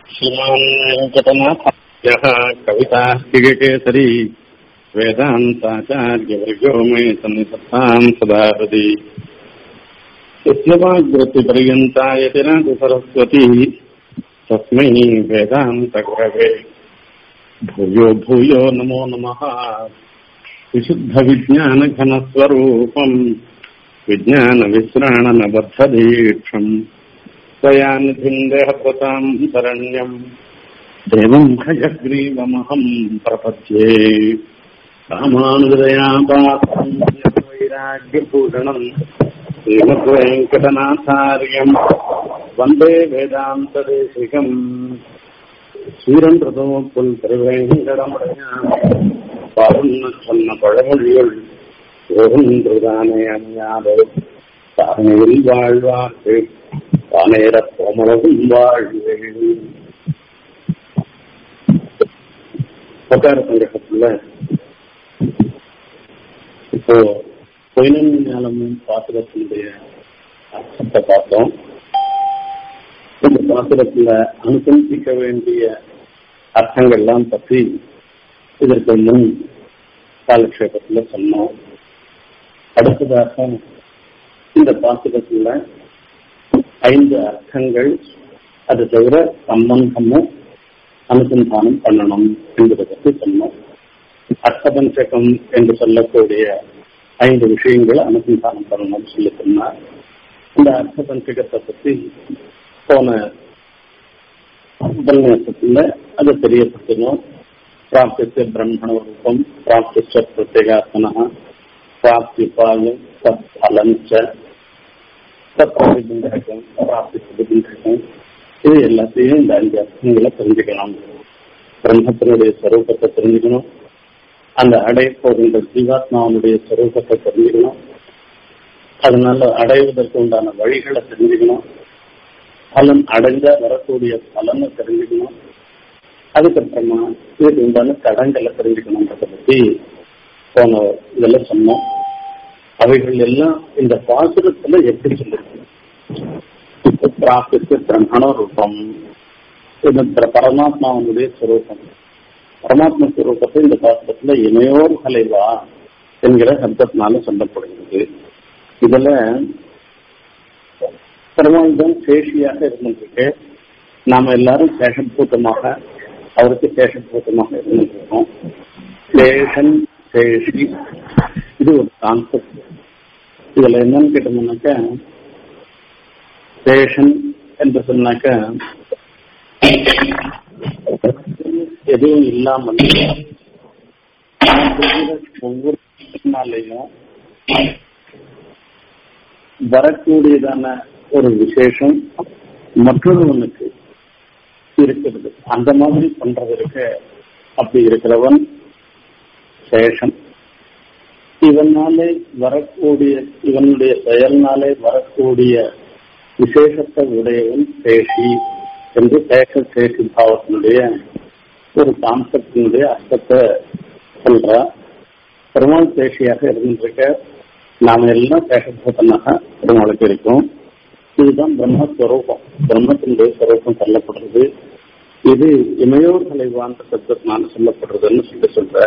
श्रीमान् वेङ्कटनाथार्यः कवितास्तिकेसरी वेदान्ताचार्यवर्गो मे सन्निधत्ताम् सदा हृदि यस्यवाग्वृत्तिपर्यन्ता यतिराजु सरस्वती तस्मै वेदान्तगुरवे भूयो भूयो नमो नमः विशुद्धविज्ञानघनस्वरूपम् विज्ञानविश्राणनबद्धदीक्षम् त्वया निधिम् देहप्रताम् शरण्यम् देवम् हयग्रीवमहम् प्रपद्ये रामानुदयापात्रम् वैराग्यभूषणम् श्रीमद्वेङ्कटनाथार्यम् वन्दे वेदान्तदेशिकम् சூரன்றதோப்புல் திருவேங்கடமுடையான் பருன்னு சொன்ன பழமொழியுள் ஒன்றுதானே அணியாதோ தானையில் வாழ்வார்க்கு தானேற கோமளவும் வாழ்வேன் உட்கார சங்கத்துல இப்போ பொயினன் ஞானமும் பாத்திரத்தினுடைய அர்த்தத்தை பார்த்தோம் இந்த பாத்திரத்துல அனுசந்திக்க வேண்டிய அர்த்தங்கள்லாம் பற்றி இதற்கு முன் காலக்ஷேபத்துல சொன்னோம் அடுத்ததாக இந்த பாத்திரத்துல ஐந்து அர்த்தங்கள் அது தவிர சம்பந்தமும் அனுசந்தானம் பண்ணணும் என்பதை பற்றி சொன்னோம் அர்த்தபஞ்சகம் என்று சொல்லக்கூடிய ஐந்து விஷயங்களை அனுசந்தானம் பண்ணணும்னு சொல்லி சொன்னார் இந்த அர்த்தபஞ்சகத்தை பற்றி போன உபன்யாசத்துல அது தெரியப்படுத்தணும் பிராப்தித்த பிரம்மண ரூபம் பிராப்திச்ச பிரத்யேகாத்மனா பிராப்திபாயம் சத் பலஞ்ச சத்பிந்தகம் பிராப்தி சுபிந்தகம் இது எல்லாத்தையும் இந்த அஞ்சு அர்த்தங்களை தெரிஞ்சுக்கணும் பிரம்மத்தினுடைய ஸ்வரூபத்தை தெரிஞ்சுக்கணும் அந்த அடைய போகின்ற ஜீவாத்மாவனுடைய ஸ்வரூபத்தை தெரிஞ்சுக்கணும் அதனால அடைவதற்கு உண்டான வழிகளை தெரிஞ்சுக்கணும் பலன் அடைஞ்சா வரக்கூடிய பலனை தெரிஞ்சுக்கணும் அதுக்கப்புறமா இதுக்கு உண்டான தடங்களை தெரிஞ்சுக்கணுன்றத பத்தி போன இதெல்லாம் சொன்னோம் அவைகள் எல்லாம் இந்த பாசுரத்துல எப்படி சொல்லிருக்கு இப்ப பிராப்திக்கு பிரம்மண ரூபம் இது பரமாத்மாவனுடைய ஸ்வரூபம் பரமாத்மா ஸ்வரூபத்தை இந்த பாசுரத்துல இணையோர் கலைவா என்கிற சப்தத்தினால சொல்லப்படுகிறது இதுல பெருமாள் தான் சேஷியாக இருந்துருக்கு நாம எல்லாரும் சேஷபூத்தமாக அவருக்கு சேஷபூத்தமாக இருந்துருக்கோம் சேஷன் சேஷி இது ஒரு கான்செப்ட் இதுல என்னன்னு கேட்டோம்னாக்க சேஷன் என்று சொன்னாக்க எதுவும் இல்லாமல் ஒவ்வொரு நாளையும் வரக்கூடியதான ஒரு விசேஷம் மற்றொருவனுக்கு இருக்கிறது அந்த மாதிரி பண்றதற்கு அப்படி இருக்கிறவன் சேஷம் இவனாலே வரக்கூடிய இவனுடைய செயல்னாலே வரக்கூடிய விசேஷத்தை உடையவன் சேஷி என்று சேஷ சேஷி பாவத்தினுடைய ஒரு கான்செப்டினுடைய அர்த்தத்தை சொல்ற பெருமாள் சேஷியாக இருந்திருக்க நாம எல்லாம் சேஷபூதனாக பெருமாளுக்கு இருக்கும் இதுதான் பிரம்மஸ்வரூபம் பிரம்மத்தினுடைய ஸ்வரூபம் சொல்லப்படுறது இது இமையோர் தலைவான்ற சப்தத்தினால சொல்லப்படுறதுன்னு சொல்லி சொல்ற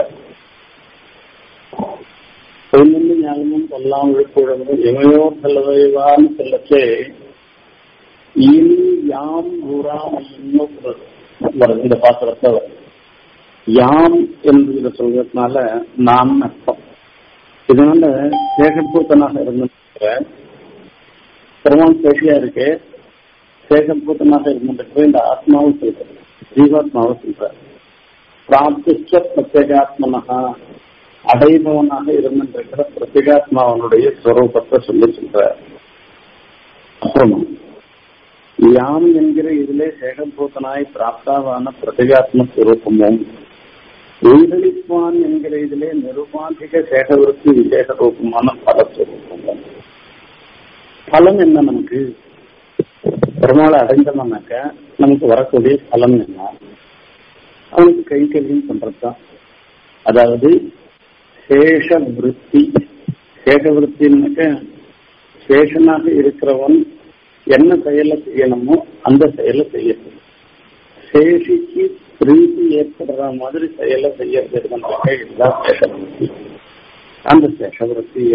பொன்னொன்று ஞானமும் கொல்லாம் விழுப்புழமும் இமையோர் தலைவான்னு சொல்லச்சே இனி யாம் ஊராம் இன்னும் வருது இந்த பாத்திரத்தை வருது யாம் என்று இதை சொல்றதுனால நாம் அர்த்தம் இதனால சேகப்பூத்தனாக இருந்த பெருமாள் சேஷியா இருக்கு சேகப்பூத்தனாக இருந்திருக்கிற இந்த ஆத்மாவும் சொல்ற ஜீவாத்மாவும் சொல்ற பிராப்திச்ச பிரத்யேகாத்மனகா அடைபவனாக இருந்திருக்கிற பிரத்யேகாத்மாவனுடைய ஸ்வரூபத்தை சொல்லி சொல்ற அப்புறம் யாம் என்கிற இதிலே சேகம்பூத்தனாய் பிராப்தாவான பிரத்யேகாத்ம ஸ்வரூபமும் உயிரளிப்பான் என்கிற இதிலே நிருபாந்திக சேகவிருத்தி விசேஷ ரூபமான பலஸ்வரூபமும் பலன் என்ன நமக்கு பெருமாளை அடைந்தோம்னாக்க நமக்கு வரக்கூடிய பலன் என்ன அவனுக்கு கை கல்வியும் பண்றதுதான் அதாவது சேஷ விருத்தி சேஷ விருத்தின்னாக்க சேஷனாக இருக்கிறவன் என்ன செயலை செய்யணுமோ அந்த செயலை செய்யணும் சேஷிக்கு பிரீத்தி ஏற்படுற மாதிரி செயலை செய்யறது இதுதான் சேஷவருத்தி அந்த சேஷவருத்திய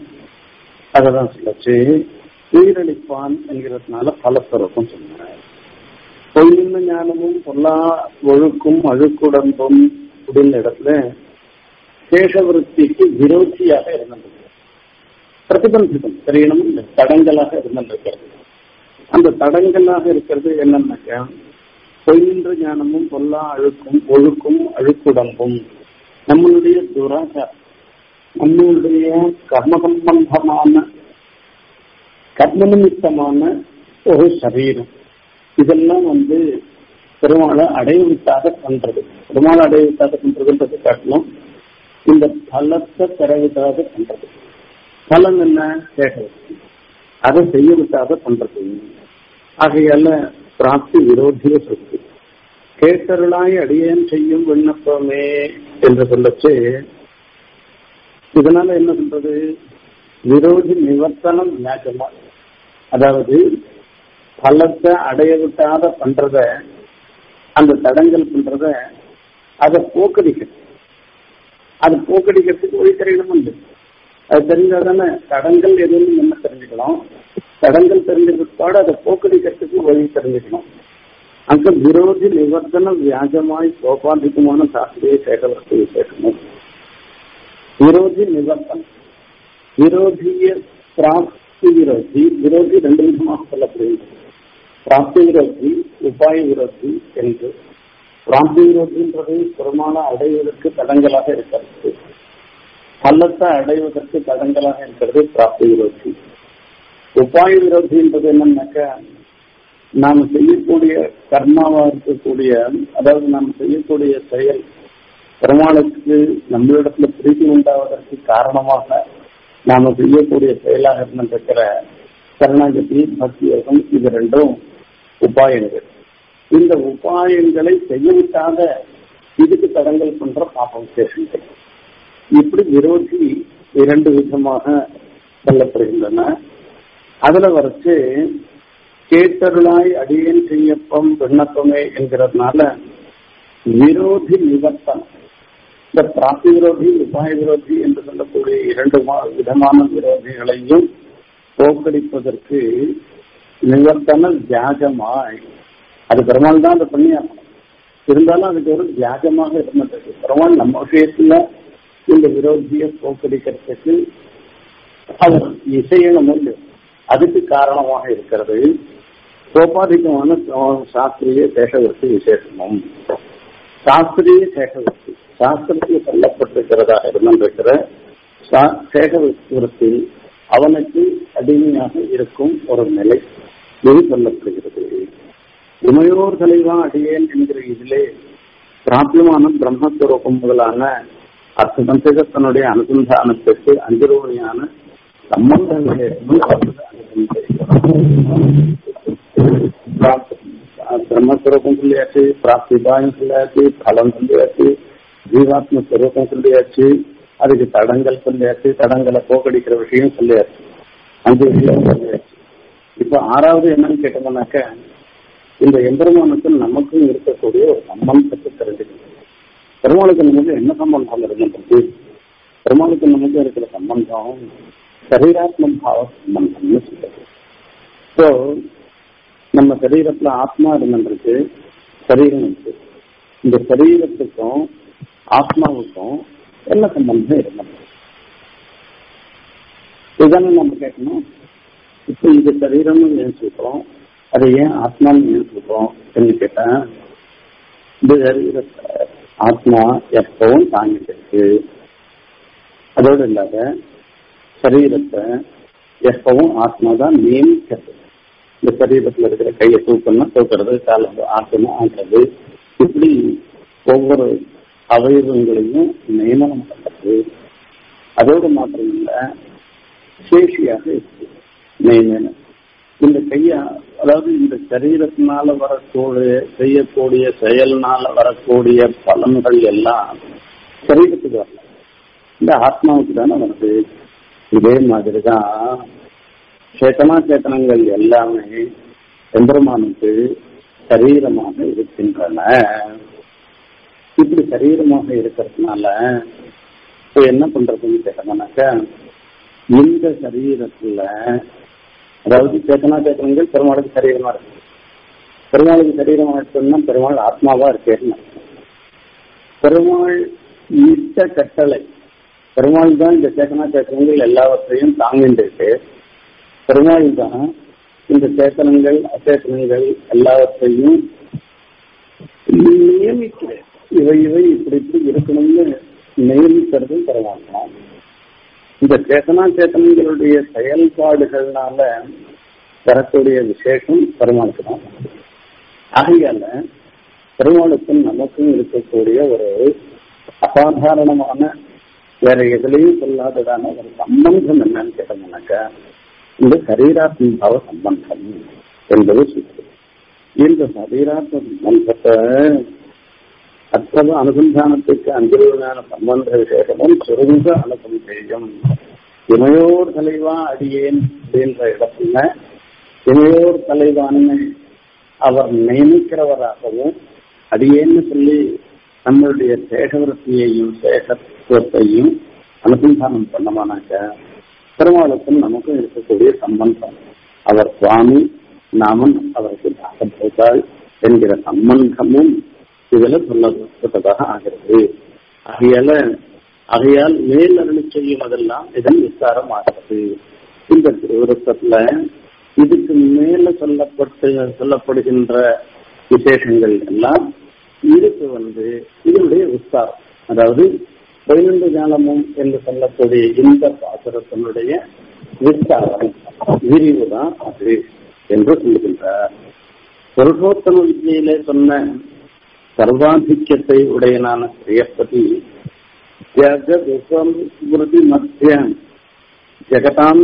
அததான் சொல்லச்சு உயிரளிப்பான் என்கிறதுனால பலஸ்வரூபம் சொன்னார் பொய்யின்ன ஞானமும் பொல்லா ஒழுக்கும் அழுக்குடம்பும் அப்படின்னு இடத்துல சேஷவருத்திக்கு விரோதியாக இருந்திருக்கு பிரதிபந்திக்கும் தெரியணும் இல்லை தடங்களாக இருந்திருக்கிறது அந்த தடங்களாக இருக்கிறது என்னன்னாக்கா பொய்யின்ற ஞானமும் பொல்லா அழுக்கும் ஒழுக்கும் அழுக்குடம்பும் நம்மளுடைய துராச்சாரம் நம்மளுடைய கர்ம சம்பந்தமான கர்ம நிமித்தமான ஒரு சரீரம் இதெல்லாம் வந்து பெருமாளை அடைவித்தாக பண்றது பெருமாளை அடைவித்தாக பண்றதுன்றது காட்டணும் இந்த பலத்தை பெறவித்தாக பண்றது பலன் என்ன கேட்கறது அதை செய்ய விட்டாக பண்றது ஆகையால பிராப்தி விரோதிய சொத்து கேட்டருளாய் அடியேன் செய்யும் விண்ணப்பமே என்று சொல்லச்சு இதனால என்ன சொல்றது விரோதி நிவர்த்தனம் வியாஜமா அதாவது பலத்தை அடைய விட்டாத பண்றத அந்த தடங்கள் பண்றத அதை போக்கடிக்கிறது அது போக்கடிக்கிறதுக்கு வழி தெரியணும் உண்டு அது தெரிஞ்சாதானே தடங்கள் எதுவும் என்ன தெரிஞ்சுக்கலாம் தடங்கள் தெரிஞ்சதுப்பாடு அதை போக்கடிக்கிறதுக்கு வழி தெரிஞ்சுக்கணும் அங்க விரோதி நிவர்த்தன வியாஜமாய் சோபாதிகமான சாஸ்திரியை சேகவர்த்தி விசேஷமும் விரோதி நிவர்த்தனம் விரோதிய பிராப்தி விரோதி விரோதி ரெண்டு விதமாக சொல்லப்படுகிறது பிராப்தி விரோதி உபாய விரோதி என்று பிராப்தி விரோதின்றது பெருமான அடைவதற்கு தடங்களாக இருக்கிறது பள்ளத்தை அடைவதற்கு தடங்களாக இருக்கிறது பிராப்தி விரோதி உபாய விரோதின்றது என்னன்னாக்கா நாம் செய்யக்கூடிய கர்மாவா இருக்கக்கூடிய அதாவது நாம் செய்யக்கூடிய செயல் பெருமாளுக்கு நம்மளிடத்துல பிரீத்தி உண்டாவதற்கு காரணமாக நாம செய்யக்கூடிய செயலாக இருந்திருக்கிற சரணாகதி பக்தி யோகம் இது ரெண்டும் உபாயங்கள் இந்த உபாயங்களை செய்யவிட்டாத இதுக்கு தடங்கள் பண்ற பாப விசேஷங்கள் இப்படி விரோதி இரண்டு விதமாக சொல்லப்படுகின்றன அதுல வரைச்சு கேட்டருளாய் அடியேன் செய்யப்பம் விண்ணப்பமே என்கிறதுனால விரோதி நிவர்த்தனம் இந்த பிராப்தி விரோதி உபாய விரோதி என்று சொல்லக்கூடிய இரண்டு விதமான விரோதிகளையும் போக்கடிப்பதற்கு நிவர்த்தன தியாகமாய் அது பெருமாள் தான் அதை பண்ணியாகணும் இருந்தாலும் அதுக்கு ஒரு தியாகமாக இருந்தது பெருமாள் நம்ம விஷயத்துல இந்த விரோதியை போக்கடிக்கிறதுக்கு அவர் இசையணும் அதுக்கு காரணமாக இருக்கிறது சோபாதிகமான சாஸ்திரிய சேஷவர்த்தி விசேஷமும் சாஸ்திரிய சேஷவர்த்தி சாஸ்திரத்தில் சொல்லப்பட்டிருக்கிறதாக இருந்திருக்கிற சேகவத்தில் அவனுக்கு அடிமையாக இருக்கும் ஒரு நிலை இது சொல்லப்படுகிறது இமையோர் தலைவா அடியேன் என்கிற இதிலே பிராபியமான பிரம்மஸ்வரூபம் முதலான அர்த்தசந்தேகத்தினுடைய அனுசந்தானத்திற்கு அஞ்சுரோணியான சம்பந்தங்களை பிரம்மஸ்வரூபம் சொல்லியாச்சு பிராப்தி உபாயம் சொல்லியாச்சு பலம் சொல்லியாச்சு ஜீவாத்ம ஸ்வரூபம் சொல்லியாச்சு அதுக்கு தடங்கள் சொல்லியாச்சு தடங்களை போக்கடிக்கிற விஷயம் சொல்லியாச்சு அஞ்சு விஷயம் சொல்லியாச்சு இப்ப ஆறாவது என்னன்னு கேட்டோம்னாக்க இந்த எம்பெருமானுக்கும் நமக்கும் இருக்கக்கூடிய ஒரு சம்பந்தத்தை தெரிஞ்சுக்கணும் பெருமாளுக்கு நமக்கு என்ன சம்பந்தம் இருந்தது பெருமாளுக்கு நமக்கு இருக்கிற சம்பந்தம் சரீராத்ம பாவ சம்பந்தம்னு சொல்றது ஸோ நம்ம சரீரத்துல ஆத்மா இருந்துருக்கு சரீரம் இருக்கு இந்த சரீரத்துக்கும் ஆத்மாவுக்கும் என்ன சம்பந்தம் இருந்தது இதுதானே நம்ம கேட்கணும் இப்போ இது சரீரம்னு ஏன் சொல்றோம் அதை ஏன் ஆத்மான்னு ஏன் சொல்றோம் என்று கேட்டா இந்த சரீரத்தை ஆத்மா எப்பவும் தாங்கிட்டு இருக்கு அதோடு இல்லாத சரீரத்தை எப்பவும் ஆத்மா தான் நியமிக்கிறது இந்த சரீரத்தில் இருக்கிற கையை தூக்கணும்னா தூக்குறது காலை ஆட்டணும் ஆட்டுறது இப்படி ஒவ்வொரு அவயவங்களையும் நியமனம் பண்றது அதோடு மாத்திரம் இல்ல சேஷியாக இருக்கு நியமனம் இந்த கைய அதாவது இந்த சரீரத்தினால வரக்கூடிய செய்யக்கூடிய செயல்னால வரக்கூடிய பலன்கள் எல்லாம் சரீரத்துக்கு வரல இந்த ஆத்மாவுக்கு தானே வருது இதே மாதிரி தான் சேத்தனா சேத்தனங்கள் எல்லாமே எம்பெருமானுக்கு சரீரமாக இருக்கின்றன இப்படி சரீரமாக இருக்கிறதுனால இப்ப என்ன பண்றதுன்னு கேட்டோம்னாக்கா இந்த சரீரத்துல அதாவது சேத்தனா சேத்தனங்கள் பெருமாளுக்கு சரீரமா இருக்கு பெருமாளுக்கு சரீரமா இருக்குன்னா பெருமாள் ஆத்மாவா இருக்கேன்னு பெருமாள் இட்ட கட்டளை பெருமாள் தான் இந்த சேத்தனா சேத்தனங்கள் எல்லாவற்றையும் தாங்கிட்டு பெருமாள் தான் இந்த சேத்தனங்கள் அச்சேத்தனங்கள் எல்லாவற்றையும் நியமிக்கிறேன் இவை இவை இப்படி இப்படி இருக்கணும்னு நியமிக்கிறது பெருமாள் தான் இந்த சேத்தனா சேத்தனங்களுடைய செயல்பாடுகள்னால பெறக்கூடிய விசேஷம் பெருமாளுக்கு தான் ஆகையால பெருமாளுக்கும் நமக்கும் இருக்கக்கூடிய ஒரு அசாதாரணமான வேற எதுலையும் சொல்லாததான ஒரு சம்பந்தம் என்னன்னு கேட்டோம்னாக்கா இந்த சரீராத்மபாவ சம்பந்தம் என்பது சொல்றது இந்த சரீராத்ம சம்பந்தத்தை அத்தனை அனுசந்தானத்துக்கு அஞ்சுவதான சம்பந்த விசேஷமும் சுருங்க அனுசந்தேயம் இமையோர் தலைவா அடியேன் அப்படின்ற இடத்துல இமையோர் தலைவான்னு அவர் நியமிக்கிறவராகவும் அடியேன்னு சொல்லி நம்மளுடைய சேகவரத்தையையும் சேகத்துவத்தையும் அனுசந்தானம் பண்ணமானாக்க பெருமாளுக்கும் நமக்கும் இருக்கக்கூடிய சம்பந்தம் அவர் சுவாமி நாமன் அவருக்கு தாக்கப்பட்டாள் என்கிற சம்பந்தமும் இதுல சொல்லப்பட்டதாக ஆகிறது ஆகையால ஆகையால் மேல் அருளி செய்யும் அதெல்லாம் இதன் விசாரம் ஆகிறது இந்த விருத்தத்துல இதுக்கு மேல சொல்லப்பட்டு சொல்லப்படுகின்ற விசேஷங்கள் எல்லாம் இதுக்கு வந்து இதனுடைய விஸ்தாரம் அதாவது பதினெண்டு காலமும் என்று சொல்லக்கூடிய இந்த பாசுரத்தினுடைய விஸ்தாரம் விரிவு தான் அது என்று சொல்லுகின்றார் புருஷோத்தம வித்தியிலே சொன்ன சர்வாதிக்கியத்தை உடையனான ஸ்ரீயப்பதி ஜகதி மத்திய ஜெகதாம்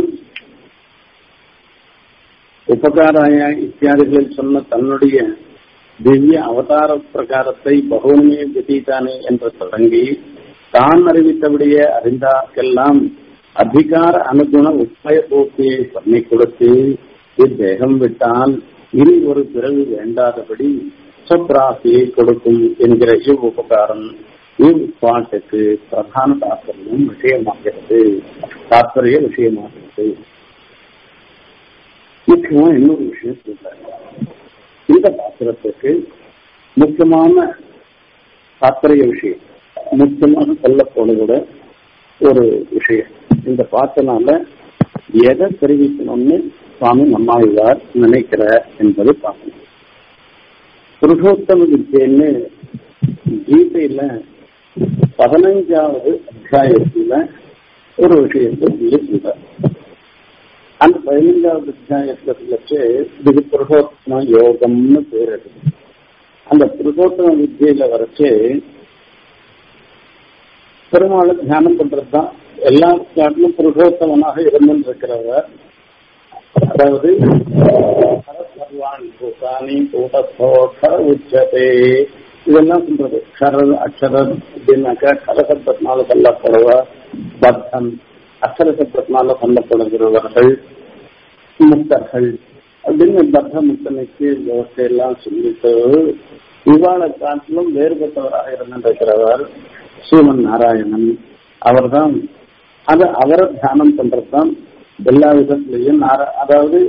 உபகாராய இத்தியாதிகளில் சொன்ன தன்னுடைய திவ்ய அவதார பிரகாரத்தை பகவன்மே விதீதானே என்று தொடங்கி தான் அறிவித்தபடியே அறிந்தார்க்கெல்லாம் அதிகார அனுகுண உப்பய போக்கியை பண்ணி கொடுத்து இத்தேகம் விட்டால் இனி ஒரு பிறகு வேண்டாதபடி சொப்ராசியை கொடுக்கும் என்கிற இவ் உபகாரம் இவ் பாட்டுக்கு பிரதான தாற்பயம் விஷயமாகிறது தாற்பரிய விஷயமாகிறது முக்கியமா இன்னொரு விஷயம் சொல்றாங்க இந்த பாத்திரத்துக்கு முக்கியமான தாற்பரிய விஷயம் முக்கியமாக சொல்லப்போனதோட ஒரு விஷயம் இந்த பாட்டினால எதை தெரிவிக்கணும்னு சுவாமி நம்மாழ்வார் நினைக்கிற என்பது பார்க்கணும் புருஷோத்தம வித்தியன்னு கீதையில பதினைஞ்சாவது அத்தியாயத்துல ஒரு விஷயத்தை சொல்லி சொல்றார் அந்த பதினைஞ்சாவது அத்தியாயத்துல சொல்லச்சு இது புருஷோத்தம யோகம்னு பேர் இருக்கு அந்த புருஷோத்தம வித்தியில வரைச்சு பெருமாளை தியானம் பண்றதுதான் எல்லா காட்டிலும் புருஷோத்தமனாக இருந்துட்டு இருக்கிறவர் அதாவது சர்வாணி பூதானி பூதத்தோட உச்சதே இதெல்லாம் சொல்றது ஷரல் அக்ஷரம் அப்படின்னாக்கா கரசப்தத்தினால சொல்லப்படுவ பத்தம் அக்ஷர சப்தத்தினால சொல்லப்படுகிறவர்கள் முக்தர்கள் அப்படின்னு பத்த முக்தனுக்கு எல்லாம் சொல்லிட்டு இவாளை காட்டிலும் வேறுபட்டவராக இருந்திருக்கிறவர் ஸ்ரீமன் நாராயணன் அவர்தான் அது அவரை தியானம் பண்றதுதான் எல்லா விதத்திலையும் அதாவது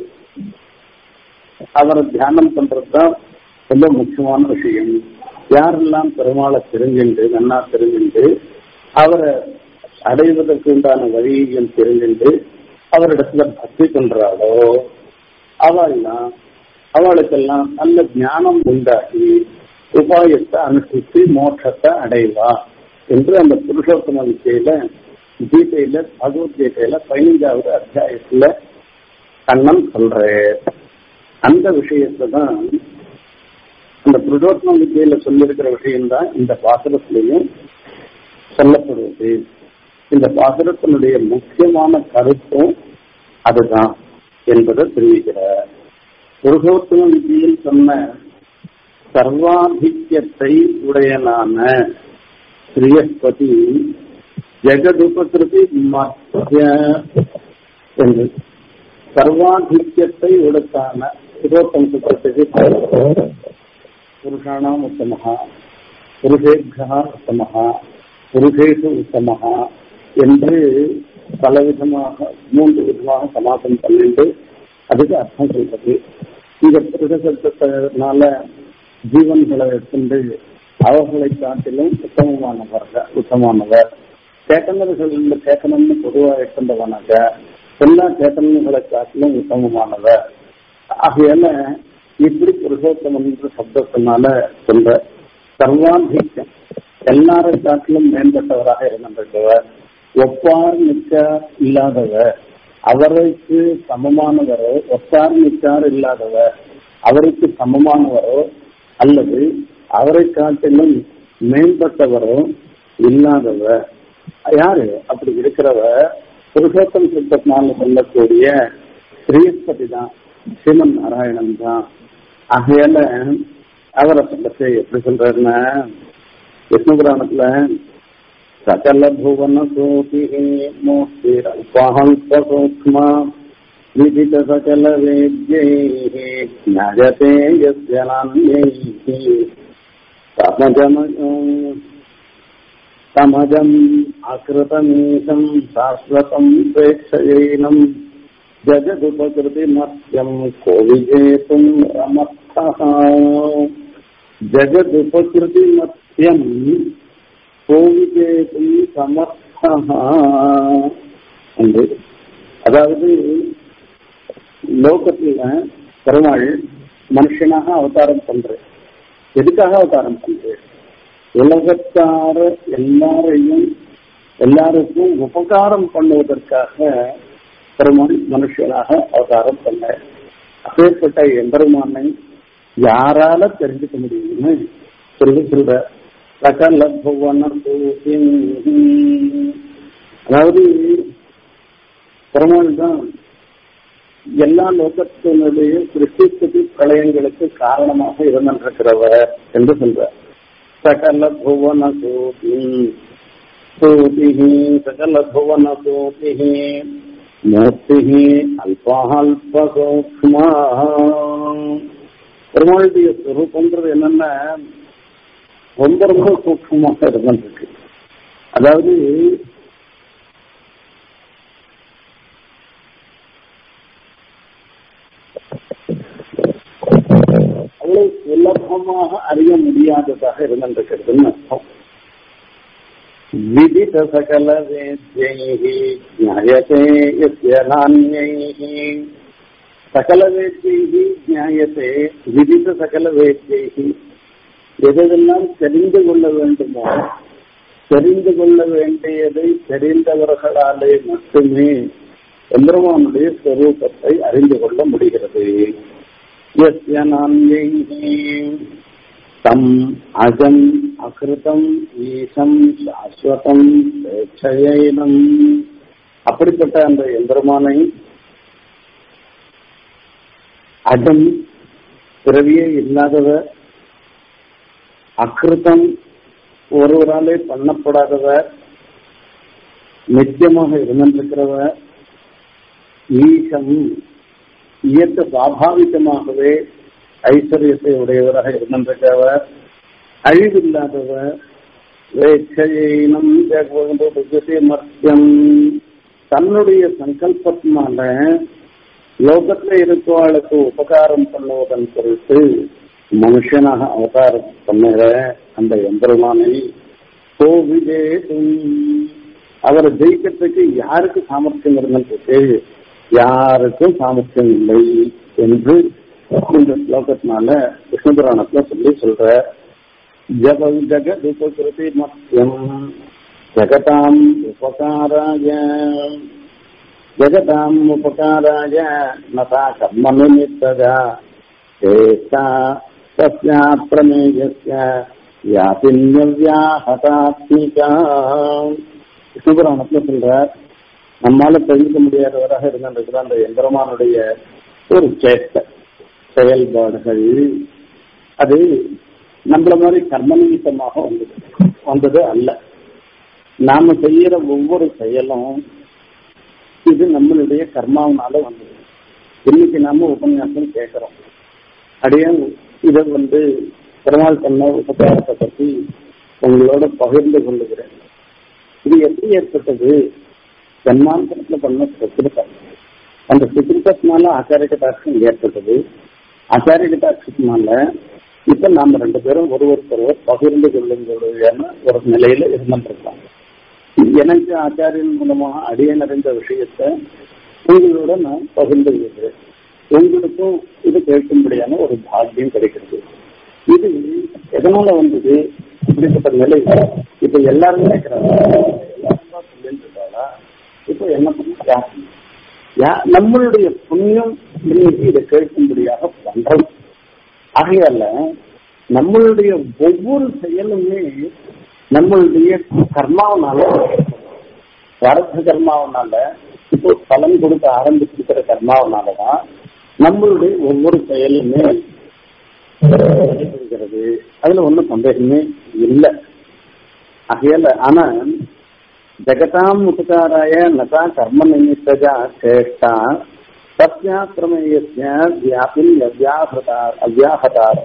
அவரை தியானம் பண்றதுதான் ரொம்ப முக்கியமான விஷயம் யாரெல்லாம் பெருமாளை தெரிஞ்சுண்டு நன்னா தெரிஞ்சுண்டு அவரை அடைவதற்கு உண்டான வழியையும் தெரிஞ்சுண்டு அவரிடத்துல பக்தி பண்றாளோ அவள்லாம் அவளுக்கெல்லாம் நல்ல ஞானம் உண்டாகி உபாயத்தை அனுசரித்து மோட்சத்தை அடைவா என்று அந்த புருஷோத்தம வித்தியில கீதையில பகவத்கீதையில பதினைஞ்சாவது அத்தியாயத்துல கண்ணன் சொல்ற அந்த விஷயத்தை தான் அந்த புருஷோத்தம வித்தியில சொல்லியிருக்கிற விஷயம்தான் இந்த பாசுரத்திலையும் சொல்லப்படுவது இந்த பாசுரத்தினுடைய முக்கியமான கருத்தும் அதுதான் என்பதை தெரிவிக்கிறார் புருஷோத்தம வித்தியில் சொன்ன சர்வாதிக்கியத்தை உடையனான ஸ்ரீயஸ்பதி ஜெகதுபகிருதி மத்திய என்று சர்வாதிக்கியத்தை உடுத்தான புருஷோத்தம சுத்தத்துக்கு புருஷானாம் உத்தமஹா புருஷேபியா உத்தமஹா புருஷேஷு உத்தமஹா என்று பலவிதமாக மூன்று விதமாக சமாசம் பண்ணிட்டு அதுக்கு அர்த்தம் சொல்றது இந்த புருஷ சப்தத்தினால ஜீவன்களை எடுத்துட்டு அவர்களை காட்டிலும் உத்தமமானவர்கள் உத்தமமானவர் சேத்தனர்கள் சேத்தனம்னு பொதுவாக எடுத்துட்டவனாக எல்லா சேத்தனங்களை காட்டிலும் உத்தமமானவர் ஆகையால இப்படி புருஷோத்தமம் என்ற சப்தத்தினால சொல்ற சர்வாதிக்கம் எல்லாரை காட்டிலும் மேம்பட்டவராக இருந்திருக்கிறவர் ஒப்பார் நிற்கார் இல்லாதவர் அவருக்கு சமமானவரோ ஒப்பார் நிற்கார் இல்லாதவர் அவருக்கு சமமானவரோ அல்லது அவரை காட்டிலும் மேம்பட்டவரோ இல்லாதவர் யாரு அப்படி இருக்கிறவர் புருஷோத்தம் சித்தத்தினால சொல்லக்கூடிய ஸ்ரீஸ்பதி தான் ஸ்ரீமன் நாராயணன் தான் ஆகையால அவரை சொல்லச்சு எப்படி சொல்றாருன்னா விஷ்ணு புராணத்துல சகல புவன சோபி மூர்த்திரல்பஹல்ப சூக்மா விதித சகல வேத்யைः ஞாயதே யஸ்ய நான்யைः தமஜம समजम् अकृतमीशम् शाश्वतम् प्रेक्षयैनम् जगदुपकृतिमत्यम् को विजेतुम् समर्थः जगदुपकृतिमत्यम् को विजेतुम् समर्थः என்று அதாவது லோகத்துல பெருமாள் மனுஷனாக அவதாரம் பண்றேன் எதுக்காக அவதாரம் பண்றேன் உலகத்தார எல்லாரையும் எல்லாருக்கும் உபகாரம் பண்ணுவதற்காக பெருமாள் மனுஷனாக அவதாரம் பண்ண அப்பேற்பட்ட எம்பெருமானை யாரால தெரிஞ்சுக்க முடியும்னு சொல்லி சொல்ற சகல புவன அதாவது பெருமாள் தான் எல்லா லோகத்தினுடைய சிருஷ்டி பிரளயங்களுக்கு காரணமாக இருந்திருக்கிறவர் என்று சொல்றார் सकल भुवन सूति सूति सकल भुवन सूति மூர்த்தி அல்பால்ப சூக்மா பெருமாளுடைய ஸ்வரூபம்ன்றது என்னன்னா ரொம்ப ரொம்ப சூக்மமாக இருந்திருக்கு அதாவது அவ்வளவு சுலபமாக அறிய முடியாததாக இருந்திருக்கிறதுன்னு அர்த்தம் விதித சகல வேத்யை ஞாயத்தே யஸ்ய நான்யைः சகல வேத்யை ஞாயத்தே விதித சகல வேத்யை எதெல்லாம் தெரிந்து கொள்ள வேண்டுமோ தெரிந்து கொள்ள வேண்டியதை தெரிந்தவர்களாலே மட்டுமே எம்பெருமானுடைய ஸ்வரூபத்தை அறிந்து கொள்ள முடிகிறது यस्य नान्यैः तम् अजम् அகிருதம் ஈசம் சாஸ்வதம் ஸ்வேச்சயனம் அப்படிப்பட்ட அந்த எம்பெருமானை அஜம் பிறவியே இல்லாதவர் அகிருதம் ஒருவராலே பண்ணப்படாதவர் நித்தியமாக இருந்திருக்கிறவர் ஈசம் இயற்கை சுவாபாவிகமாகவே ஐஸ்வர்யத்தை உடையவராக இருந்திருக்கிறவர் அழிவில்லாதவர் வேட்சையினம் மத்தியம் தன்னுடைய சங்கல்பத்தினால லோகத்துல இருக்கவாளுக்கு உபகாரம் பண்ணுவதன் பொருட்டு மனுஷனாக அவதாரம் பண்ணுற அந்த எம்பெருமானை கோவிதேதும் அவரை ஜெயிக்கிறதுக்கு யாருக்கு சாமர்த்தியம் இருந்திருக்கு யாருக்கும் சாமர்த்தியம் இல்லை என்று இந்த ஸ்லோகத்தினால விஷ்ணு புராணத்துல சொல்லி சொல்ற ஜப ஜகத் உபகிருதி மத்தியம் ஜகதாம் உபகாராய ஜகதாம் உபகாராய நதா கர்ம நிமித்ததா சேஷ்டா தஸ்யா பிரமேயஸ்ய யாபின்யவியாஹதாத்மிகா விஷ்ணு புராணத்துல சொல்றார் நம்மால தெரிஞ்சுக்க முடியாதவராக இருந்திருக்கிற அந்த எம்பெருமானுடைய ஒரு சேஷ்ட செயல்பாடுகள் அது நம்மள மாதிரி கர்ம நிமித்தமாக வந்தது வந்தது அல்ல நாம செய்யற ஒவ்வொரு செயலும் இது நம்மளுடைய கர்மாவனால வந்தது இன்னைக்கு நாம உபன்யாசம் கேட்கிறோம் அப்படியே இதை வந்து பெருமாள் பண்ண உபகாரத்தை பற்றி உங்களோட பகிர்ந்து கொள்ளுகிறேன் இது எப்படி ஏற்பட்டது ஜன்மாந்தரத்துல பண்ண சுக்கிருத்தம் அந்த சுக்கிருத்தத்தினால ஆச்சாரிய கட்டாட்சம் ஏற்பட்டது ஆச்சாரிய கட்டாட்சத்தினால இப்ப நாம ரெண்டு பேரும் ஒருவருக்கொருவர் பகிர்ந்து கொள்ளுங்களுடையான ஒரு நிலையில இருந்துருக்கோம் எனக்கு ஆச்சாரியன் மூலமாக அடிய நிறைந்த விஷயத்த உங்களோட நான் பகிர்ந்து கொள்கிறேன் உங்களுக்கும் இது கேட்கும்படியான ஒரு பாக்கியம் கிடைக்கிறது இது எதனால வந்தது இப்படிப்பட்ட நிலை இப்ப எல்லாரும் நினைக்கிறாங்க எல்லாரும் தான் சொல்லிட்டு இருக்காளா இப்ப என்ன பண்ணா யா- நம்மளுடைய புண்ணியம் இன்னைக்கு இதை கேட்கும்படியாக பண்றோம் ஆகையால நம்மளுடைய ஒவ்வொரு செயலுமே நம்மளுடைய கர்மாவனால பிராரத்த கர்மாவனால இப்போ பலன் கொடுக்க ஆரம்பிச்சிருக்கிற கர்மாவனாலதான் நம்மளுடைய ஒவ்வொரு செயலுமே நடைபெறுகிறது அதுல ஒன்றும் சந்தேகமே இல்லை ஆகையால ஆனா ஜகதாம் உபகாராய நதா கர்ம நிமித்தஜா சேஷ்டா தஸ்யா பிரமேயஸ்ய வியாபின் அவ்யாஹதா அவ்யாஹதார்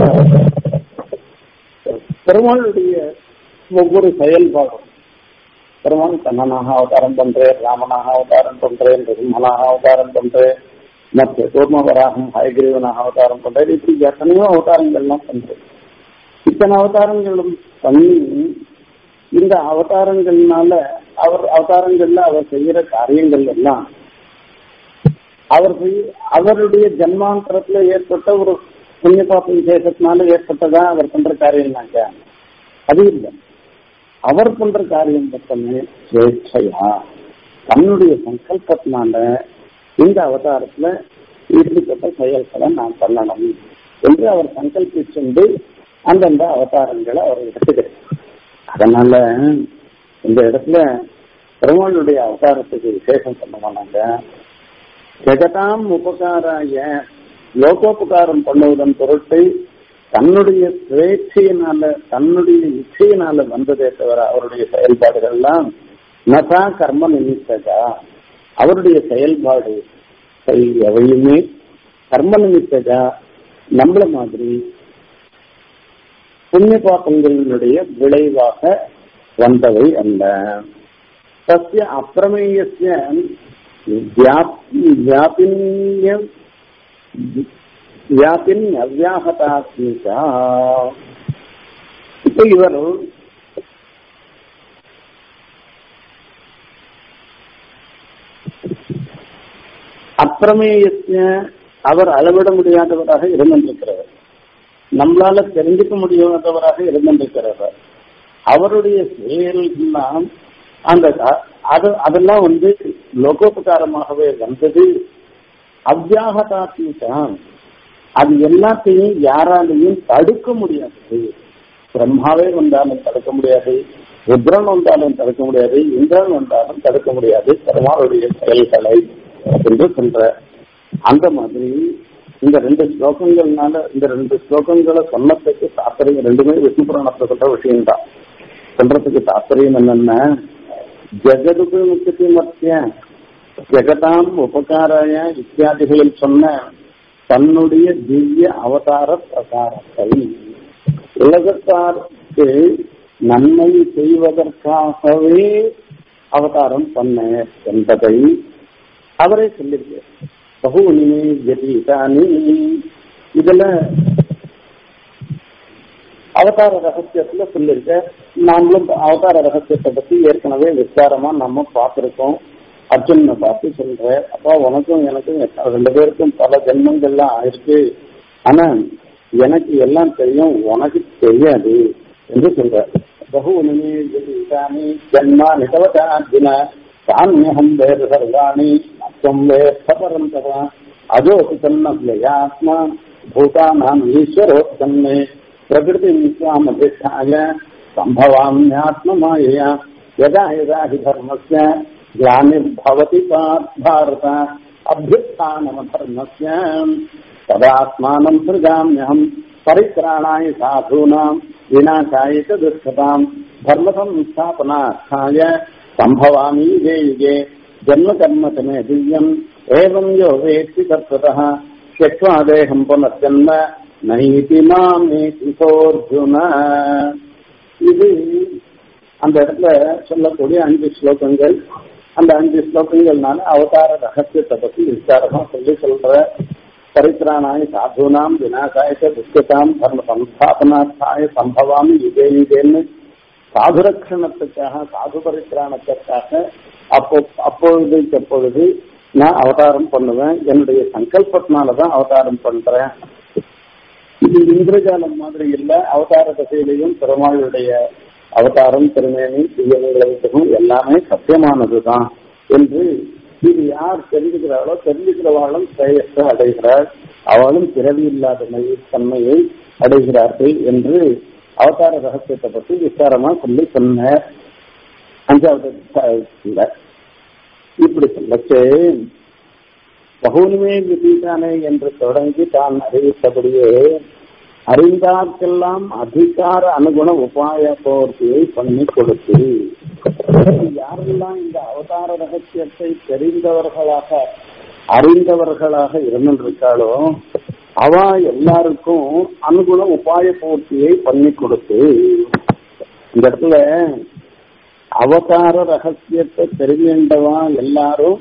பெருமாளுடைய ஒவ்வொரு செயல்பாடும் பெருமாள் கண்ணனாக அவதாரம் பண்றேன் ராமனாக அவதாரம் பண்றேன் பெருமனாக அவதாரம் பண்றேன் மற்ற கூர்மவராகம் ஹயகிரீவனாக அவதாரம் பண்றேன் இப்படி எத்தனையோ அவதாரங்கள்லாம் பண்றேன் இத்தனை அவதாரங்களும் பண்ணி இந்த அவதாரங்கள்னால அவர் அவதாரங்கள்ல அவர் செய்யற காரியங்கள் எல்லாம் அவர் செய்- அவருடைய ஜன்மாந்தரத்துல ஏற்பட்ட ஒரு புண்ணிய பாப்ப விசேஷத்தினால ஏற்பட்டதா அவர் பண்ற காரியம்னாக்க அது இல்லை அவர் பண்ற காரியம் மட்டுமே சுவேட்சையா தன்னுடைய சங்கல்பத்தினால இந்த அவதாரத்துல ஈடுபட்ட செயல்களை நான் பண்ணணும் என்று அவர் சங்கல்பிச்சுண்டு அந்தந்த அவதாரங்களை அவர் எடுத்துக்கிறார் அதனால இந்த இடத்துல பெருமாளுடைய அவதாரத்துக்கு விசேஷம் பண்ணுவாங்க ஜெகதாம் உபகாராய லோகோபகாரம் பண்ணுவதன் பொருட்டு தன்னுடைய சுவேட்சையினால தன்னுடைய இச்சையினால வந்ததே தவிர அவருடைய செயல்பாடுகள் எல்லாம் நசா கர்ம நிமித்தகா அவருடைய செயல்பாடு எவையுமே கர்ம நிமித்தகா நம்மள மாதிரி புண்ணிய பாப்பங்களினுடைய விளைவாக வந்தவை அல்ல தஸ்ய அப்பிரமேயஸ்ய வியாபின்ய வியாபின் அவ்யாகதாத்மிகா இப்ப இவர் அப்பிரமேயத்திய அவர் அளவிட முடியாதவராக இருந்திருக்கிறவர் நம்மளால தெரிஞ்சுக்க முடியாதவராக இருந்திருக்கிறவர் அவருடைய செயல்கள்லாம் அந்த அது அதெல்லாம் வந்து லோகோபகாரமாகவே வந்தது அவ்யாகதாத்மிகான் அது எல்லாத்தையும் யாராலையும் தடுக்க முடியாது பிரம்மாவே வந்தாலும் தடுக்க முடியாது ருத்ரன் வந்தாலும் தடுக்க முடியாது இந்திரன் வந்தாலும் தடுக்க முடியாது பெருமாளுடைய செயல்களை என்று சொல்ற அந்த மாதிரி இந்த ரெண்டு ஸ்லோகங்கள்னால இந்த ரெண்டு ஸ்லோகங்களை சொன்னதுக்கு தாற்பயம் ரெண்டுமே விஷ்ணு புராணத்தை சொல்ற விஷயம்தான் சொல்றதுக்கு தாற்பயம் என்னன்னா ஜெகதுக்கு முக்கியத்தை மத்திய ஜெகதாம் உபகாராய இத்தியாதிகளில் சொன்ன தன்னுடைய திவ்ய அவதார பிரகாரத்தை உலகத்தாருக்கு நன்மை செய்வதற்காகவே அவதாரம் பண்ண என்பதை அவரே சொல்லியிருக்கார் பகுனிமே ஜெதீதானி இதுல அவதார ரகசியத்துல சொல்லியிருக்க நாமளும் அவதார ரகசியத்தை பத்தி ஏற்கனவே விஸ்தாரமா நம்ம பார்த்திருக்கோம் அர்ஜுனனை பார்த்து சொல்ற அப்பா உனக்கும் எனக்கும் ரெண்டு பேருக்கும் பல ஜென்மங்கள்லாம் ஆயிருக்கு ஆனா எனக்கு எல்லாம் தெரியும் உனக்கு தெரியாது என்று சொல்ற பகுனிமே ஜெதீதானி ஜன்மா நிதவதா அர்ஜுன சாமியகம் வேறு சர்வாணி அத்தம் வேற்பரம் தவா அஜோபி தன்னவ்யயாத்மா பூதானாம் ஈஸ்வரோத்தன்மே பிரகிருதி விஸ்வாமதிஷ்டாய சம்பவாமியாத்மமாயயா யதா யதா ஹி தர்மஸ்ய ग्लानिर्भवति भारत अभ्युत्थानमधर्मस्य तदात्मानं सृजाम्यहम् परित्राणाय साधूनाम् विनाशाय च दुष्टताम् धर्मसंस्थापनार्थाय सम्भवामि युगे युगे जन्मकर्म च मे दिव्यम् एवम् यो वेत्ति तत्त्वतः त्यक्त्वा देहम् पुनर्जन्म நைதி மாமே கிஷோர்ஜுன இது அந்த இடத்துல சொல்லக்கூடிய அஞ்சு ஸ்லோகங்கள் அந்த அஞ்சு ஸ்லோகங்கள்னால அவதார ரகசியத்தை பத்தி விசாரமா சொல்லி சொல்ற பரித்ராணாய சாதுனாம் விநாசாய துஷ்டதாம் தர்ம சம்ஸ்தாபனார்த்தாய சம்பவாமி இதே இதேன்னு சாதுரக்ஷணத்துக்காக சாது பரித்ராணத்திற்காக அப்போ அப்பொழுதுக்கு அப்பொழுது நான் அவதாரம் பண்ணுவேன் என்னுடைய சங்கல்பத்தினாலதான் அவதாரம் பண்றேன் இது இந்திரஜாலம் மாதிரி இல்ல அவதார திசையிலையும் பெருமாளுடைய அவதாரம் திருமேனி திவ்யங்களுக்கும் எல்லாமே சத்தியமானதுதான் என்று இது யார் தெரிஞ்சுக்கிறாளோ தெரிஞ்சுக்கிறவாளும் ஸ்ரேயத்தை அடைகிறாள் அவளும் பிறவி இல்லாத தன்மையை அடைகிறார்கள் என்று அவதார ரகசியத்தை பற்றி விசாரமா சொல்லி சொன்னார் அஞ்சாவது இப்படி சொல்லச்சு பகுனிமே விதீதானே என்று தொடங்கி தான் அறிவித்தபடியே அறிந்தார்க்கெல்லாம் அதிகார அனுகுண உபாய போர்த்தியை பண்ணி கொடுத்து யாரெல்லாம் இந்த அவதார ரகசியத்தை தெரிந்தவர்களாக அறிந்தவர்களாக இருந்திருக்காளோ அவ எல்லாருக்கும் அனுகுண உபாய பூர்த்தியை பண்ணி கொடுத்து இந்த இடத்துல அவதார ரகசியத்தை தெரிஞ்சின்றவா எல்லாரும்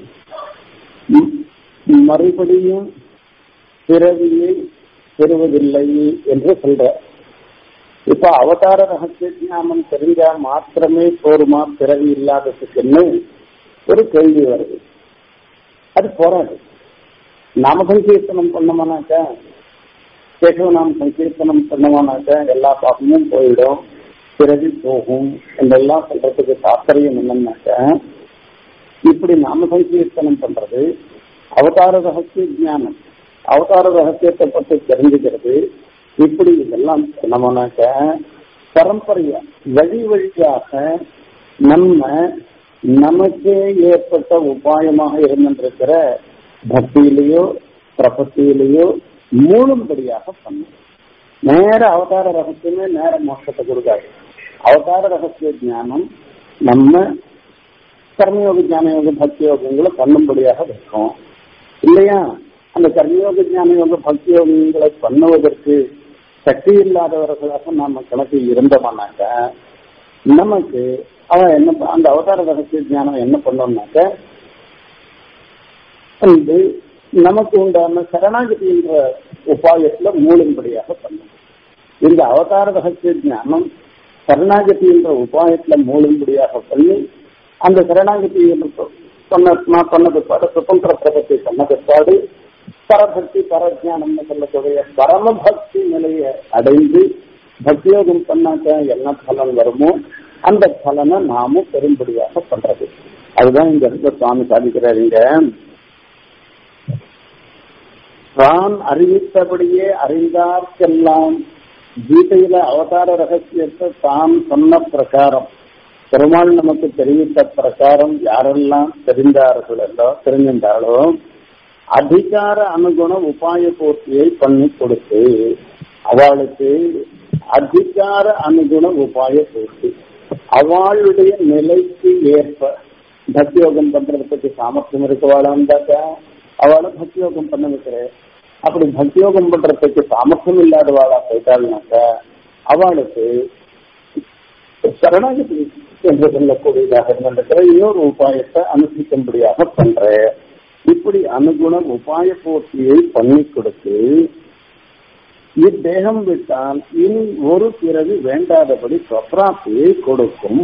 மறுபடியும் பிறவியை பெறுவதில்லை என்று சொல்ற இப்ப அவதார ரகசிய ஞானம் தெரிஞ்சா மாத்திரமே போருமா பிறவி இல்லாததுக்குன்னு ஒரு கேள்வி வருது அது போராது நாம சங்கீர்த்தனம் பண்ணோம்னாக்கா கேசவ நாம் சங்கீர்த்தனம் பண்ணோம்னாக்கா எல்லா பாப்பமும் போயிடும் பிறகு போகும் என்றெல்லாம் சொல்றதுக்கு தாற்பயம் என்னன்னாக்கா இப்படி நாம சங்கீர்த்தனம் பண்றது அவதார ரகசிய ஞானம் அவதார ரகசியத்தை பற்றி தெரிஞ்சுக்கிறது இப்படி இதெல்லாம் சொன்னோம்னாக்க பரம்பரையா வழி வழியாக நம்ம நமக்கே ஏற்பட்ட உபாயமாக இருந்திருக்கிற பக்தியிலேயோ பிரபத்தியிலேயோ மூழும்படியாக பண்ணும் நேர அவதார ரகசியமே நேர மோட்சத்தை கொடுக்காது அவதார ரகசிய ஞானம் நம்ம கர்மயோக ஞான யோக பக்தி யோகங்களை பண்ணும்படியாக வைக்கும் இல்லையா அந்த கர்மயோக ஞான யோக பக்தி யோகங்களை பண்ணுவதற்கு சக்தி இல்லாதவர்களாக நாம கணக்கு இருந்தோம்னாக்க நமக்கு அவன் என்ன அந்த அவதார ரகசிய ஞானம் என்ன பண்ணோம்னாக்க வந்து நமக்கு உண்டான சரணாகதி என்ற உபாயத்துல மூலின்படியாக பண்ணும் இந்த அவதார ரகசிய ஞானம் சரணாகதி என்ற உபாயத்துல மூலின்படியாக பண்ணி அந்த சரணாகதி பண்ண பண்ண பிற்பாடு சுதந்திர பிரபத்தை பண்ண பிற்பாடு பரபக்தி பரஜானம்னு சொல்லக்கூடிய பரமபக்தி நிலையை அடைந்து பக்தியோகம் பண்ணாக்க என்ன பலன் வருமோ அந்த பலனை நாமும் பெரும்படியாக பண்றது அதுதான் இந்த இடத்துல சுவாமி சாதிக்கிறாருங்க தான் அறிவித்தபடியே அறிந்தார்க்கெல்லாம் கீதையில அவதார ரகசியத்தை தான் சொன்ன பிரகாரம் பெருமாள் நமக்கு தெரிவித்த பிரகாரம் யாரெல்லாம் தெரிந்தார்களோ தெரிஞ்சின்றாலோ அதிகார அனுகுண உபாய பூர்த்தியை பண்ணி கொடுத்து அவளுக்கு அதிகார அனுகுண உபாய பூர்த்தி அவளுடைய நிலைக்கு ஏற்ப பக்தியோகம் பண்றதுக்கு சாமர்த்தியம் இருக்கவாளாந்தாக்க அவளை பக்தியோகம் பண்ண வைக்கிறேன் அப்படி பக்தியோகம் பண்றதுக்கு சாமர்த்தியம் இல்லாதவாளா போயிட்டாள்னாக்க அவளுக்கு சரணாகதி என்று சொல்லக்கூடியதாக இருந்திருக்கிற இன்னொரு உபாயத்தை அனுஷ்டிக்கும்படியாக பண்ற இப்படி அனுகுண உபாய பூர்த்தியை பண்ணி கொடுத்து இத்தேகம் விட்டால் இனி ஒரு பிறகு வேண்டாதபடி ஸ்வப்ராப்தியை கொடுக்கும்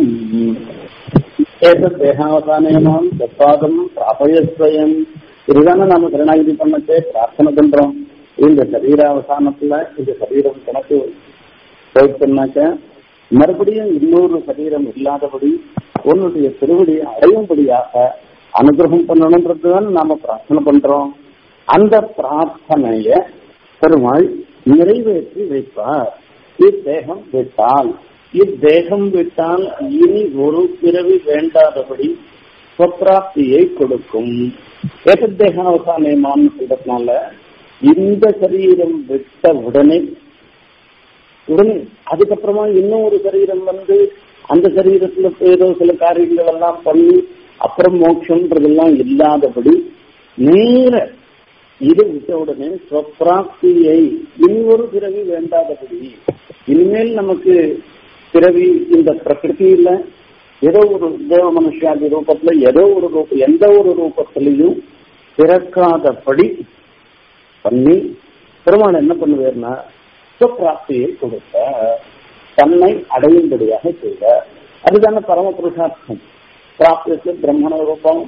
தேகாவசானம் தப்பாதம் பிராபயஸ்வயம் இதுதானே நாம கருணாகிதி பண்ணச்சே பிரார்த்தனை பண்றோம் இந்த சரீராவசானத்துல இந்த சரீரம் கணக்கு போயிட்டுனாக்க மறுபடியும் இன்னொரு சரீரம் இல்லாதபடி உன்னுடைய திருவடியை அடையும்படியாக அனுகிரகம் பண்ணணுன்றதுதான் நாம பிரார்த்தனை பண்றோம் அந்த பிரார்த்தனைய பெருமாள் நிறைவேற்றி வைப்பார் இத்தேகம் விட்டால் இத்தேகம் விட்டால் இனி ஒரு பிறவி வேண்டாதபடி ஸ்வப்பிராப்தியை கொடுக்கும் ஏகத்தேகாவசானமான்னு சொல்றதுனால இந்த சரீரம் விட்ட உடனே உடனே அதுக்கப்புறமா இன்னும் ஒரு சரீரம் வந்து அந்த சரீரத்துல ஏதோ சில காரியங்கள் எல்லாம் பண்ணி அப்புறம் மோட்சம்ன்றதெல்லாம் இல்லாதபடி நேர இது விட்ட உடனே ஸ்வப்பிராப்தியை இனி ஒரு பிறவி வேண்டாதபடி இனிமேல் நமக்கு பிறவி இந்த பிரகிருதியில ஏதோ ஒரு தேவ மனுஷாதி ரூபத்துல ஏதோ ஒரு ரூபம் எந்த ஒரு ரூபத்திலையும் பிறக்காதபடி பண்ணி பெருமாள் என்ன பண்ணுவார்னா சுப்பிராப்தியை கொடுத்த தன்னை அடையும்படியாக செய்த அதுதானே பரம புருஷார்த்தம் பிராப்தியத்து பிரம்மண ரூபம்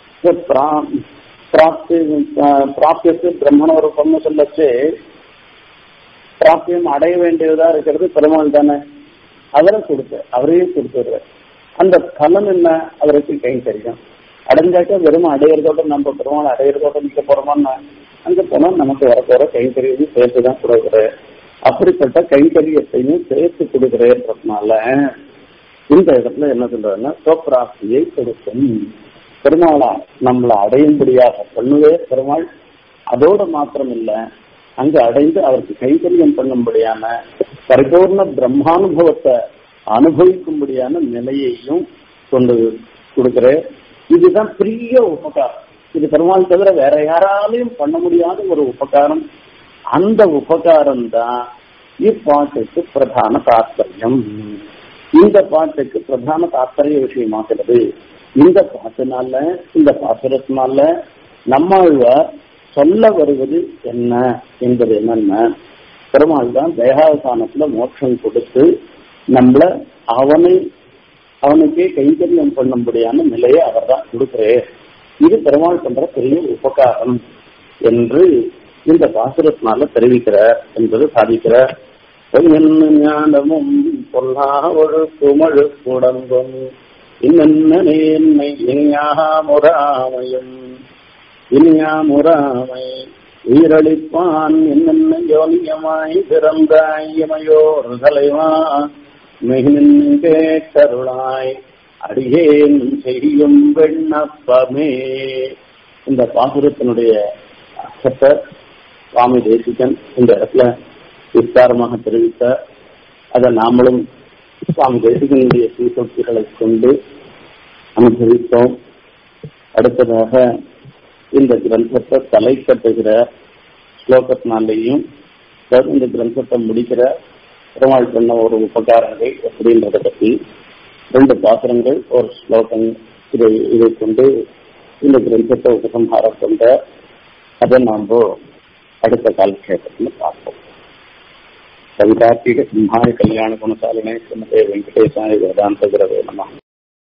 பிராப்தி பிராப்தியத்து பிரம்மண ரூபம்னு சொல்லச்சு பிராப்தியம் அடைய வேண்டியதா இருக்கிறது பெருமாள் தானே அவரை கொடுத்த அவரையே கொடுத்துடுறார் அந்த பலன் என்ன அவருக்கு கை தெரியும் அடைஞ்சாக்க வெறும் அடையிறதோட நம்ம பெருமாள் அடையிறதோட நிக்க போறோமான்னா அங்க போனா நமக்கு வரப்போற கைத்தறியது சேர்த்து தான் கொடுக்குறேன் அப்படிப்பட்ட கைத்தறியத்தையும் சேர்த்து கொடுக்குறேன்றதுனால இந்த இடத்துல என்ன சொல்றாருன்னா சோப்ராப்தியை கொடுக்கும் பெருமாளா நம்மளை அடையும்படியாக பண்ணுவே பெருமாள் அதோட மாத்திரம் இல்ல அங்கு அடைந்து அவருக்கு கைத்தறியம் பண்ணும்படியான பரிபூர்ண பிரம்மானுபவத்தை அனுபவிக்கும்படியான நிலையையும் கொண்டு கொடுக்கிறேன் இதுதான் பெரிய உபகாரம் இது பெருமாள் தவிர வேற யாராலையும் பண்ண முடியாத ஒரு உபகாரம் அந்த உபகாரம் தான் இப்பாட்டுக்கு பிரதான தாற்பயம் இந்த பாட்டுக்கு பிரதான தாற்பய விஷயமாகிறது இந்த பாட்டுனால இந்த பாசுரத்தினால நம்மாழ்வார் சொல்ல வருவது என்ன என்பது என்னன்னா பெருமாள் தான் தேகாவசானத்துல மோட்சம் கொடுத்து நம்மள அவனை அவனுக்கே கைங்கரியம் பண்ணும்படியான நிலையை அவர் தான் கொடுக்கிறேன் இது பெருமாள் பண்ற பெரிய உபகாரம் என்று இந்த பாசுரத்தினால தெரிவிக்கிறார் என்பது சாதிக்கிறார் என்ன ஞானமும் பொல்லா ஒழுக்குமழு குடம்பும் இன்னென்ன என்னை இனியாமுறாமையும் இனியாமுறாமை உயிரளிப்பான் என்னென்ன யோனியமாய் பிறந்தாயமையோர் தலைவா மிகின் கேட்டருளாய் அடியேன் செய்யும் விண்ணப்பமே இந்த பாசுரத்தினுடைய அர்த்தத்தை சுவாமி தேசிகன் இந்த இடத்துல விஸ்தாரமாக தெரிவித்த அதை நாமளும் சுவாமி தேசிகனுடைய சீசக்திகளை கொண்டு அனுபவித்தோம் அடுத்ததாக இந்த கிரந்தத்தை தலை கட்டுகிற ஸ்லோகத்தினாலேயும் இந்த கிரந்தத்தை முடிக்கிற பெருமாள் பண்ண ஒரு உபகாரங்கள் எப்படின்றத பற்றி ரெண்டு பாத்திரங்கள் ஒரு ஸ்லோகம் இதை இதை கொண்டு இந்த கிரந்தத்தை உபசம்ஹாரம் கொண்ட அதை நாம் அடுத்த காலக்ஷேபத்தில் பார்ப்போம் கவிதார்த்திக சிம்ஹாய கல்யாண குணசாலினே சுமதே வெங்கடேசாய வேதாந்த குரவே நம